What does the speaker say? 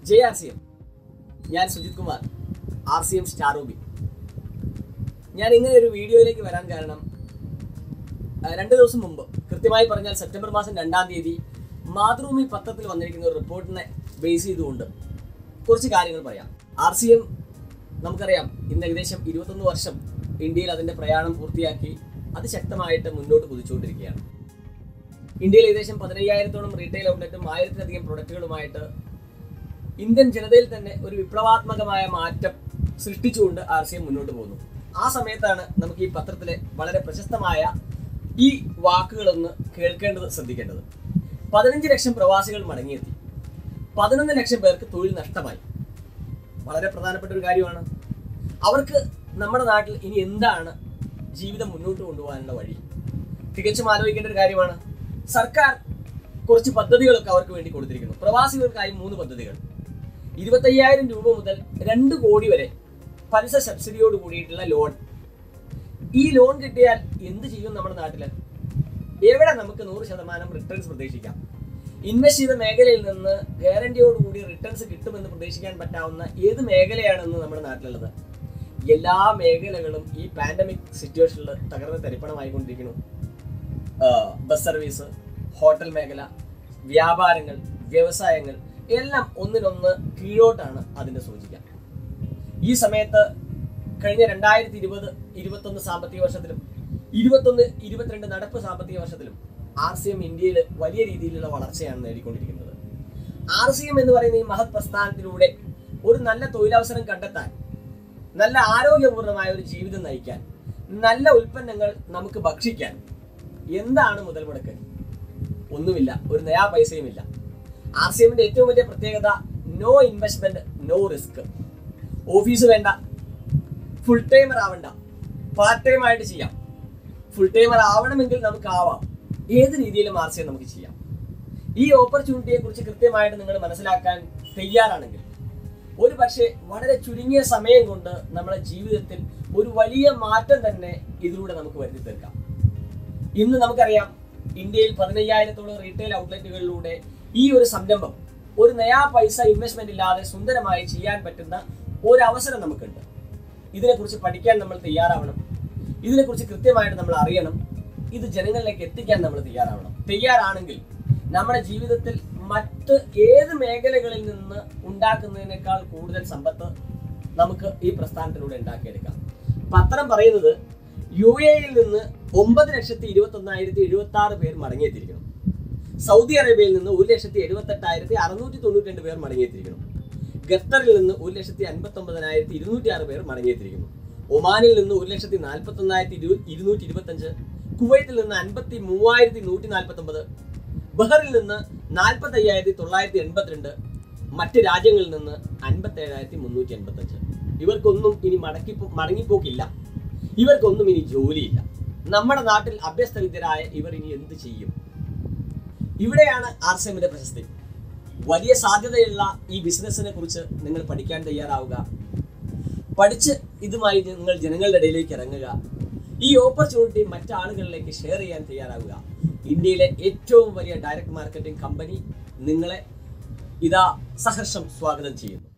J R C M ഞാൻ Sujith Kumar R C M സ്റ്റാറോബി ഞാൻ ഇങ്ങനെ ഒരു വീഡിയോയിലേക്ക് വരാൻ കാരണം ആ, രണ്ട് ദിവസം മുമ്പ് കൃത്യമായി പറഞ്ഞാൽ സെപ്റ്റംബർ മാസം രണ്ടാം തീയതി മാതൃഭൂമി പത്രത്തിൽ വന്നിരിക്കുന്ന ഒരു റിപ്പോർട്ടിനെ ബേസ് ചെയ്തുകൊണ്ട് കുറച്ച് കാര്യങ്ങൾ പറയാം ആർ സി എം നമുക്കറിയാം ഇന്ന് ഏകദേശം ഇരുപത്തൊന്ന് വർഷം ഇന്ത്യയിൽ അതിന്റെ പ്രയാണം പൂർത്തിയാക്കി അതിശക്തമായിട്ട് മുന്നോട്ട് കുതിച്ചുകൊണ്ടിരിക്കുകയാണ് ഇന്ത്യയിൽ ഏകദേശം പതിനയ്യായിരത്തോളം റീറ്റെയിൽ ഔട്ട്ലെറ്റും ആയിരത്തിലധികം പ്രൊഡക്റ്റുകളുമായിട്ട് ഇന്ത്യൻ ജനതയിൽ തന്നെ ഒരു വിപ്ലവാത്മകമായ മാറ്റം സൃഷ്ടിച്ചുകൊണ്ട് ആർ സി എം മുന്നോട്ട് പോകുന്നു ആ സമയത്താണ് നമുക്ക് ഈ പത്രത്തിലെ വളരെ പ്രശസ്തമായ ഈ വാക്കുകളൊന്ന് കേൾക്കേണ്ടത് ശ്രദ്ധിക്കേണ്ടത് പതിനഞ്ച് ലക്ഷം പ്രവാസികൾ മടങ്ങിയെത്തി പതിനൊന്ന് ലക്ഷം പേർക്ക് തൊഴിൽ നഷ്ടമായി വളരെ പ്രധാനപ്പെട്ട ഒരു കാര്യമാണ് അവർക്ക് നമ്മുടെ നാട്ടിൽ ഇനി എന്താണ് ജീവിതം മുന്നോട്ട് കൊണ്ടുപോകാനുള്ള വഴി തികച്ചും ആലോചിക്കേണ്ട ഒരു കാര്യമാണ് സർക്കാർ കുറച്ച് പദ്ധതികളൊക്കെ അവർക്ക് വേണ്ടി കൊടുത്തിരിക്കുന്നു പ്രവാസികൾക്കായി മൂന്ന് പദ്ധതികൾ ഇരുപത്തയ്യായിരം രൂപ മുതൽ രണ്ട് കോടി വരെ പലിശ സബ്സിഡിയോട് കൂടിയിട്ടുള്ള ലോൺ ഈ ലോൺ കിട്ടിയാൽ എന്ത് ചെയ്യും നമ്മുടെ നാട്ടില് എവിടെ നമുക്ക് നൂറ് ശതമാനം റിട്ടേൺസ് പ്രതീക്ഷിക്കാം ഇൻവെസ്റ്റ് ചെയ്ത മേഖലയിൽ നിന്ന് ഗ്യാരണ്ടിയോട് കൂടി റിട്ടേൺസ് കിട്ടുമെന്ന് പ്രതീക്ഷിക്കാൻ പറ്റാവുന്ന ഏത് മേഖലയാണെന്ന് നമ്മുടെ നാട്ടിലുള്ളത് എല്ലാ മേഖലകളും ഈ പാൻഡമിക് സിറ്റുവേഷനിൽ തകർന്ന് തരിപ്പണമായിക്കൊണ്ടിരിക്കുന്നു ആഹ് ബസ് സർവീസ് ഹോട്ടൽ മേഖല വ്യാപാരങ്ങൾ വ്യവസായങ്ങൾ എല്ലാം ഒന്നിനൊന്ന് കീഴോട്ടാണ് അതിന്റെ സൂചിക ഈ സമയത്ത് കഴിഞ്ഞ രണ്ടായിരത്തി ഇരുപത് ഇരുപത്തൊന്ന് സാമ്പത്തിക വർഷത്തിലും ഇരുപത്തൊന്ന് ഇരുപത്തിരണ്ട് നടപ്പ് സാമ്പത്തിക വർഷത്തിലും ആർ സി എം ഇന്ത്യയിൽ വലിയ രീതിയിലുള്ള വളർച്ചയാണ് നേടിക്കൊണ്ടിരിക്കുന്നത് ആർ സി എം എന്ന് പറയുന്ന ഈ മഹത് പ്രസ്ഥാനത്തിലൂടെ ഒരു നല്ല തൊഴിലവസരം കണ്ടെത്താൻ നല്ല ആരോഗ്യപൂർണമായ ഒരു ജീവിതം നയിക്കാൻ നല്ല ഉൽപ്പന്നങ്ങൾ നമുക്ക് ഭക്ഷിക്കാൻ എന്താണ് മുതൽ മുടക്ക് ഒന്നുമില്ല ഒരു നയാ പൈസയുമില്ല ആർ സി എമ്മിന്റെ ഏറ്റവും വലിയ പ്രത്യേകത no investment no risk office വേണ്ട ഫുൾ ടൈമർ ആവണ്ട പാർട്ട് ടൈം ആയിട്ട് ചെയ്യാം ഫുൾ ടൈമർ ആവണമെങ്കിൽ നമുക്ക് ആവാം ഏത് രീതിയിലും ആർ സി എം നമുക്ക് ചെയ്യാം ഈ ഓപ്പർച്യൂണിറ്റിയെ കുറിച്ച് കൃത്യമായിട്ട് നിങ്ങൾ മനസ്സിലാക്കാൻ തയ്യാറാണെങ്കിൽ ഒരു പക്ഷേ വളരെ ചുരുങ്ങിയ സമയം കൊണ്ട് നമ്മുടെ ജീവിതത്തിൽ ഒരു വലിയ മാറ്റം തന്നെ ഇതിലൂടെ നമുക്ക് വരുത്തി തീർക്കാം ഇന്ന് നമുക്കറിയാം ഇന്ത്യയിൽ പതിനയ്യായിരത്തോളം റീറ്റെയിൽ ഔട്ട്ലെറ്റുകളിലൂടെ ഈ ഒരു സംരംഭം ഒരു നയാ പൈസ ഇൻവെസ്റ്റ്മെന്റ് ഇല്ലാതെ സുന്ദരമായി ചെയ്യാൻ പറ്റുന്ന ഒരു അവസരം നമുക്കുണ്ട് ഇതിനെക്കുറിച്ച് പഠിക്കാൻ നമ്മൾ തയ്യാറാവണം ഇതിനെക്കുറിച്ച് കൃത്യമായിട്ട് നമ്മൾ അറിയണം ഇത് ജനങ്ങളിലേക്ക് എത്തിക്കാൻ നമ്മൾ തയ്യാറാവണം തയ്യാറാണെങ്കിൽ നമ്മുടെ ജീവിതത്തിൽ മറ്റ് ഏത് മേഖലകളിൽ നിന്ന് ഉണ്ടാക്കുന്നതിനേക്കാൾ കൂടുതൽ സമ്പത്ത് നമുക്ക് ഈ പ്രസ്ഥാനത്തിലൂടെ ഉണ്ടാക്കിയെടുക്കാം പത്രം പറയുന്നത് യു എയിൽ നിന്ന് ഒമ്പത് ലക്ഷത്തി ഇരുപത്തി ഒന്നായിരത്തി എഴുപത്തി ആറ് പേർ മടങ്ങിയെത്തിയിരിക്കണം സൗദി അറേബ്യയിൽ നിന്ന് ഒരു ലക്ഷത്തി എഴുപത്തി എട്ടായിരത്തി അറുന്നൂറ്റി തൊണ്ണൂറ്റി രണ്ട് പേർ മടങ്ങിയെത്തിയിരിക്കണം ഖത്തറിൽ നിന്ന് ഒരു ലക്ഷത്തി അൻപത്തി ഒമ്പതിനായിരത്തി ഇരുന്നൂറ്റി ആറ് പേർ മടങ്ങിയെത്തിയിരിക്കുന്നു ഒമാനിൽ നിന്ന് ഒരു ലക്ഷത്തി നാൽപ്പത്തി ഒന്നായിരത്തി ഇരു ഇരുന്നൂറ്റി ഇരുപത്തഞ്ച് കുവൈറ്റിൽ നിന്ന് അൻപത്തി മൂവായിരത്തി നൂറ്റി നാൽപ്പത്തി ഒമ്പത് ബഹറിൽ നിന്ന് നാൽപ്പത്തി അയ്യായിരത്തി തൊള്ളായിരത്തി എൺപത്തിരണ്ട് മറ്റ് രാജ്യങ്ങളിൽ നിന്ന് അൻപത്തി ഏഴായിരത്തി മുന്നൂറ്റി എൺപത്തഞ്ച് ഇവർക്കൊന്നും ഇനി മടക്കി മടങ്ങിപ്പോക്കില്ല ഇവർക്കൊന്നും ഇനി ജോലിയില്ല നമ്മുടെ നാട്ടിൽ അഭ്യസ്തവിദ്യരായ ഇവർ ഇനി എന്ത് ചെയ്യും ഇവിടെയാണ് ആർ സി എമ്മിന്റെ പ്രശസ്തി വലിയ സാധ്യതയുള്ള ഈ ബിസിനസ്സിനെ കുറിച്ച് നിങ്ങൾ പഠിക്കാൻ തയ്യാറാവുക പഠിച്ച് ഇതുമായി നിങ്ങൾ ജനങ്ങളുടെ ഇടയിലേക്ക് ഇറങ്ങുക ഈ ഓപ്പർച്യൂണിറ്റി മറ്റാളുകളിലേക്ക് ഷെയർ ചെയ്യാൻ തയ്യാറാവുക ഇന്ത്യയിലെ ഏറ്റവും വലിയ ഡയറക്ട് മാർക്കറ്റിംഗ് കമ്പനി നിങ്ങളെ ഇതാ സഹർഷം സ്വാഗതം ചെയ്യുന്നു